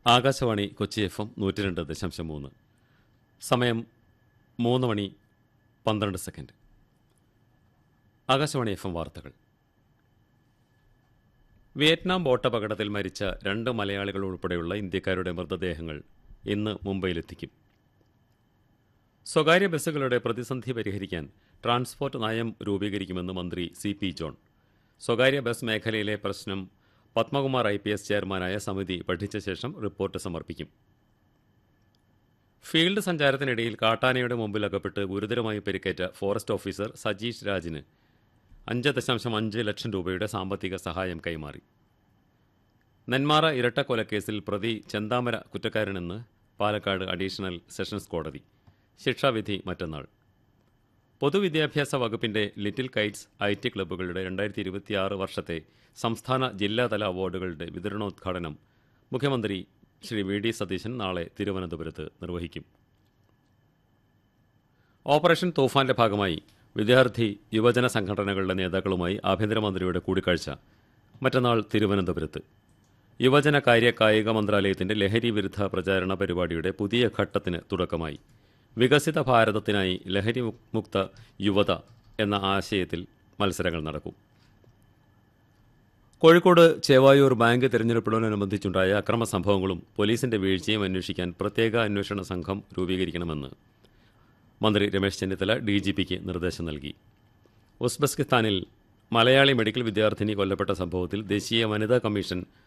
Akashvani Kochi F M നൂറ്റി രണ്ട് ദശാംശം മൂന്ന് സമയം മൂന്ന് മണി പന്ത്രണ്ട് സെക്കൻഡ് ആകാശവാണി എഫ് എം വാർത്തകൾ വിയറ്റ്നാം ബോട്ടപകടത്തിൽ മരിച്ച രണ്ട് മലയാളികൾ ഉൾപ്പെടെയുള്ള ഇന്ത്യക്കാരുടെ മൃതദേഹങ്ങൾ ഇന്ന് മുംബൈയിലെത്തിക്കും സ്വകാര്യ ബസ്സുകളുടെ പ്രതിസന്ധി പരിഹരിക്കാൻ ട്രാൻസ്പോർട്ട് നയം രൂപീകരിക്കുമെന്ന് മന്ത്രി സി പി ജോൺ സ്വകാര്യ ബസ് മേഖലയിലെ പ്രശ്നം പത്മകുമാർ ഐ പി എസ് ചെയർമാനായ സമിതി പഠിച്ച ശേഷം റിപ്പോർട്ട് സമർപ്പിക്കും ഫീൽഡ് സഞ്ചാരത്തിനിടയിൽ കാട്ടാനയുടെ മുമ്പിൽ അകപ്പെട്ട് ഗുരുതരമായി പരിക്കേറ്റ ഫോറസ്റ്റ് ഓഫീസർ സജീഷ് രാജിന് അഞ്ച് ദശാംശം അഞ്ച് ലക്ഷം രൂപയുടെ സാമ്പത്തിക സഹായം കൈമാറി നെന്മാറ ഇരട്ടക്കൊലക്കേസിൽ പ്രതി ചെന്താമര കുറ്റക്കാരനെന്ന് പാലക്കാട് അഡീഷണൽ സെഷൻസ് കോടതി ശിക്ഷാവിധി മറ്റന്നാൾ പൊതുവിദ്യാഭ്യാസ വകുപ്പിന്റെ ലിറ്റിൽ കൈറ്റ്സ് ഐ ടി ക്ലബ്ബുകളുടെ രണ്ടായിരത്തി ഇരുപത്തിയാറ് വർഷത്തെ സംസ്ഥാന ജില്ലാതല അവാർഡുകളുടെ വിതരണോദ്ഘാടനം മുഖ്യമന്ത്രി ശ്രീ വി ഡി സതീശൻ നാളെ തിരുവനന്തപുരത്ത് നിർവഹിക്കും ഓപ്പറേഷൻ തൂഫാന്റെ ഭാഗമായി വിദ്യാർത്ഥി യുവജന സംഘടനകളുടെ നേതാക്കളുമായി ആഭ്യന്തരമന്ത്രിയുടെ കൂടിക്കാഴ്ച മറ്റന്നാൾ തിരുവനന്തപുരത്ത് യുവജന കാര്യ കായിക മന്ത്രാലയത്തിന്റെ ലഹരി വിരുദ്ധ പ്രചാരണ പരിപാടിയുടെ പുതിയ ഘട്ടത്തിന് തുടക്കമായി വികസിത ഭാരതത്തിനായി ലഹരി മു- മുക്ത യുവത എന്ന ആശയത്തിൽ മത്സരങ്ങൾ നടക്കും കോഴിക്കോട് ചേവായൂർ ബാങ്ക് തെരഞ്ഞെടുപ്പിനോടനുബന്ധിച്ചുണ്ടായ അക്രമ സംഭവങ്ങളും പോലീസിന്റെ വീഴ്ചയും അന്വേഷിക്കാൻ പ്രത്യേക അന്വേഷണ സംഘം രൂപീകരിക്കണമെന്ന് മന്ത്രി രമേശ് ചെന്നിത്തല ഡി ജി പിക്ക് നിർദ്ദേശം നൽകി ഉസ്ബെസ്കിസ്ഥാനിൽ മലയാളി മെഡിക്കൽ വിദ്യാർത്ഥിനി കൊല്ലപ്പെട്ട സംഭവത്തിൽ ദേശീയ വനിതാ കമ്മീഷൻ